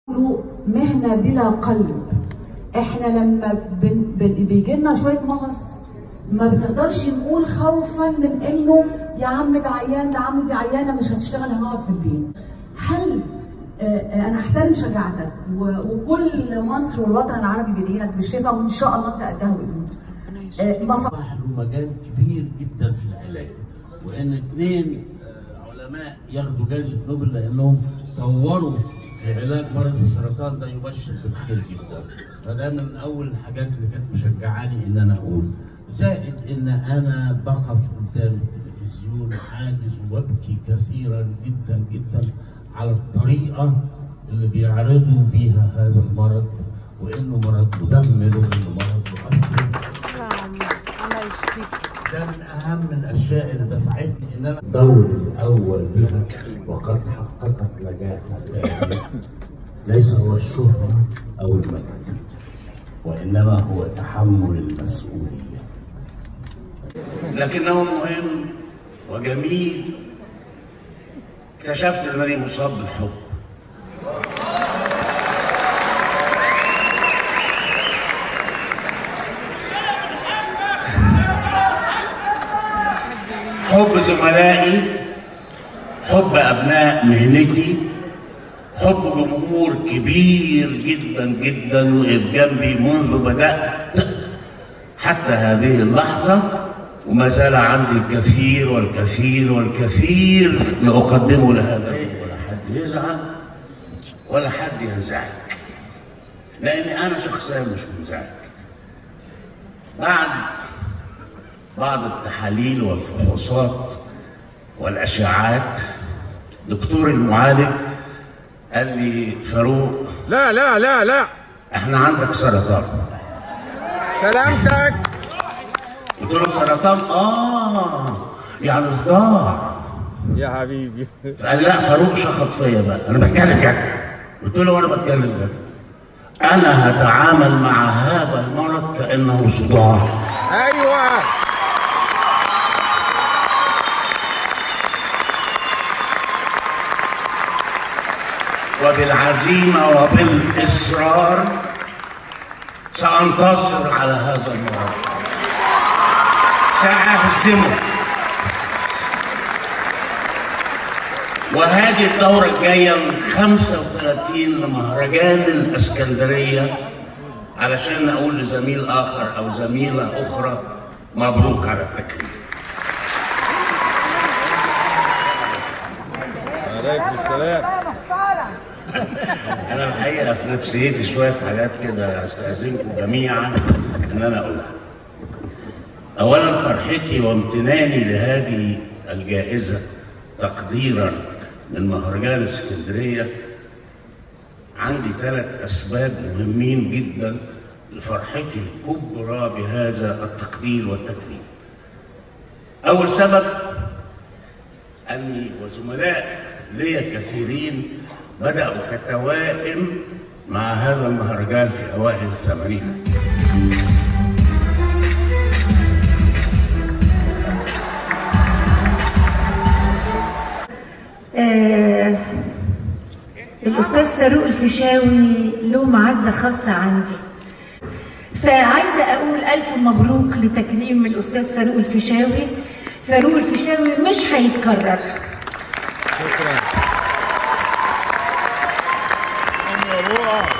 مهنة بلا قلب احنا لما بن بن بيجي لنا شوية مغص ما بنقدرش نقول خوفا من انه يا عم ده عيان ده عم دي عيانة مش هتشتغل هنقعد في البيت هل آه، انا احترم شجاعتك و- وكل مصر والوطن العربي بيدعي لك بالشفاء وان شاء الله انت قدها وقدود آه، ما ف- له مجال كبير جدا في العلاج وان اثنين علماء ياخدوا جائزه نوبل لانهم طوروا في علاج مرض السرطان ده يبشر بالخير جدا فده من اول الحاجات اللي كانت مشجعاني ان انا اقول زائد ان انا بقف قدام التلفزيون عاجز وابكي كثيرا جدا جدا على الطريقه اللي بيعرضوا بيها هذا المرض وانه مرض مدمر وانه مرض مؤثر نعم الله يشفيك ده من اهم الاشياء اللي دفعتني ان انا الدور الاول بها وقد حققت نجاحا ليس هو الشهره او المجد وانما هو تحمل المسؤوليه لكنه مهم وجميل اكتشفت انني مصاب بالحب حب زملائي حب ابناء مهنتي حب جمهور كبير جدا جدا وقف جنبي منذ بدات حتى هذه اللحظه وما زال عندي الكثير والكثير والكثير لاقدمه لهذا ولا حد يزعل ولا حد ينزعج لاني انا شخصيا مش منزعج بعد بعض التحاليل والفحوصات والاشعاعات دكتور المعالج قال لي فاروق لا لا لا لا احنا عندك سرطان سلامتك قلت له سرطان اه يعني صداع يا حبيبي قال لا فاروق شخط فيا بقى انا بتكلم جد قلت له وانا بتكلم جد انا هتعامل مع هذا المرض كانه صداع ايوه وبالعزيمة وبالإصرار سأنتصر على هذا المرض سأهزمه وهذه الدورة الجاية من 35 لمهرجان الإسكندرية علشان أقول لزميل آخر أو زميلة أخرى مبروك على التكريم عليكم السلام انا الحقيقه في نفسيتي شويه حاجات كده استاذنكم جميعا ان انا اقولها اولا فرحتي وامتناني لهذه الجائزه تقديرا من مهرجان اسكندريه عندي ثلاث اسباب مهمين جدا لفرحتي الكبرى بهذا التقدير والتكريم اول سبب أني وزملاء لي كثيرين بدأوا كتوائم مع هذا المهرجان في أوائل الثمانينات آه، الأستاذ فاروق الفيشاوي له معزة خاصة عندي فعايزة أقول ألف مبروك لتكريم الأستاذ فاروق الفيشاوي فاروق الفيشاوي مش هيتكرر شكرا